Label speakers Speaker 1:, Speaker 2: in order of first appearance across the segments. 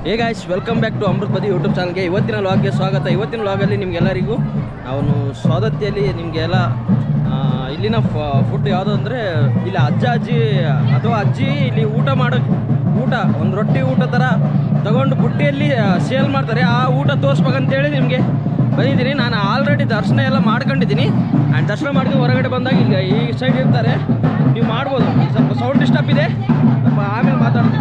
Speaker 1: Hey guys welcome back to Amrit Badi YouTube ಚಾನಲ್ಗೆ ಇವತ್ತಿನ ಲಾಗ್ಗೆ ಸ್ವಾಗತ ಇವತ್ತಿನ ಲಾಗಲ್ಲಿ ನಿಮಗೆಲ್ಲರಿಗೂ ಅವನು ಸೌದತ್ತಿಯಲ್ಲಿ ನಿಮಗೆಲ್ಲ ಇಲ್ಲಿನ ಫುಡ್ ಯಾವುದು ಅಂದರೆ ಇಲ್ಲಿ ಅಜ್ಜ ಅಜ್ಜಿ ಅಥವಾ ಅಜ್ಜಿ ಇಲ್ಲಿ ಊಟ ಮಾಡೋ ಊಟ ಒಂದು ರೊಟ್ಟಿ ಊಟ ಥರ ತಗೊಂಡು ಬುಟ್ಟಿಯಲ್ಲಿ ಸೇಲ್ ಮಾಡ್ತಾರೆ ಆ ಊಟ ತೋರಿಸ್ಬೇಕಂತೇಳಿ ನಿಮಗೆ ಬಂದಿದ್ದೀನಿ ನಾನು ಆಲ್ರೆಡಿ ದರ್ಶನ ಎಲ್ಲ ಮಾಡ್ಕೊಂಡಿದ್ದೀನಿ ಆ್ಯಂಡ್ ದರ್ಶನ ಮಾಡ್ಕೊಂಡು ಹೊರಗಡೆ ಬಂದಾಗ ಈಗ ಈ ಸೈಡ್ ಇರ್ತಾರೆ ನೀವು ಮಾಡ್ಬೋದು ಸ್ವಲ್ಪ ಸೌಂಡ್ ಡಿಸ್ಟರ್ಬ್ ಇದೆ ಸ್ವಲ್ಪ ಆಮೇಲೆ ಮಾತಾಡ್ತೀನಿ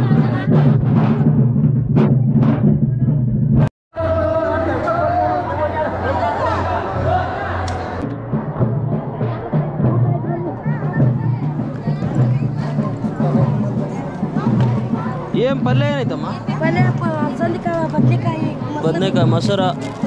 Speaker 1: ಏನು ಪಲ್ಯ ಏನಾಯ್ತಮ್ಮ
Speaker 2: ಪಲ್ಯ ಅಲಸಂದಿಕಾಯಿ ಬದ್ನೆಕಾಯಿ
Speaker 1: ಬದನೆಕಾಯಿ ಮೊಸರ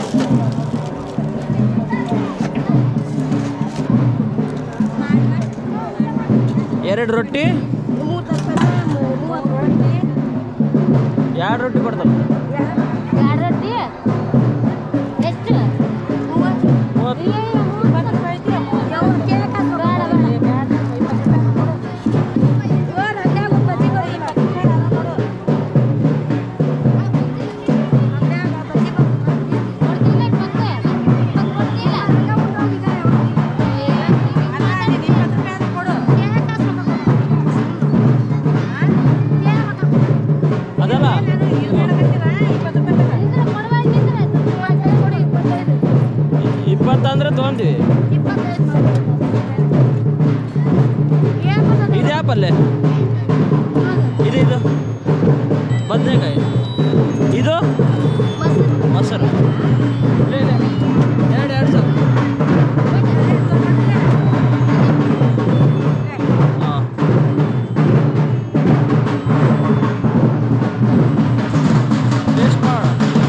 Speaker 1: ಎರಡು ರೊಟ್ಟಿ
Speaker 2: ಮೂವತ್ತು ಪಲ್ಯ ಮೂವತ್ತು ರೊಟ್ಟಿ
Speaker 1: ಎರಡು ರೊಟ್ಟಿ ಕೊಡ್ತಾರೆ
Speaker 2: ಎರಡು ರೊಟ್ಟಿ ಎಷ್ಟು ಮೂವತ್ತು
Speaker 1: ಮೂವತ್ತು
Speaker 2: ಇಪ್ಪತ್ತು ರೂಪಾಯಿ ಐತಿ ಯಾವ ಕೇಳಕ್ಕ ಬೇಡ ಬೇಡ ಇಪ್ಪತ್ತು ರೂಪಾಯಿ ಕೊಡು ಇವಾಗ ಅಂಗಡ್ಯಾಗ ಬಜ್ಜಿ ಬರೋದಿಲ್ಲ ಕೊಡು ಅಂಗಡ್ಯಾಗ ಬಜ್ಜಿ ಬರೋದಿಲ್ಲ ಹಂಗ ಉಂಡೋಗಿದ್ದಾರೆ ಅಲ್ಲ ನೀನು ಇಪ್ಪತ್ತು ರೂಪಾಯಿ ಆದ್ರೂ ಕೊಡು
Speaker 1: ಅದಲ್ಲ
Speaker 2: ನಾನು ಇದು ಮಾಡಕತ್ತೀರ ಇಪ್ಪತ್ತು ರೂಪಾಯಿ ಕೊಡು ಇಪ್ಪತ್ತೈದು
Speaker 1: ಇಪ್ಪತ್ತು ಅಂದ್ರೆ ತೊಗೊಂತೀವಿ ಇದು ಯಾವ ಪಲ್ಯ ಇದು ಇದು ಬದನೆಕಾಯಿ ಇದು ಮೊಸರು ಇಲ್ಲ, ಇಲ್ಲ. ಎರಡು ಎರಡು ಸರ್ ಹಾಂ ಟೇಸ್ಟ್ ಮಾಡ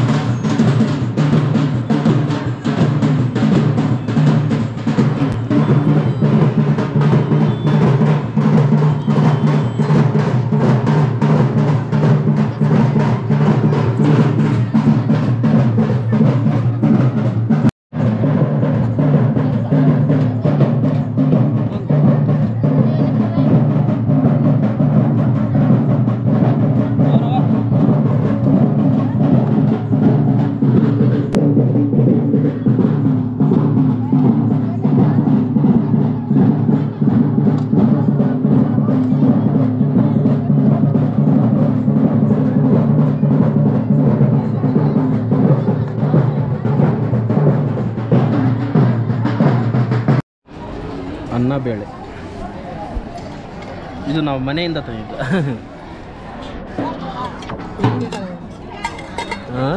Speaker 1: ಅನ್ನ ಬೇಳೆ ಇದು ನಾವು ಮನೆಯಿಂದ ತಂದಿದ್ದು ಹಾಂ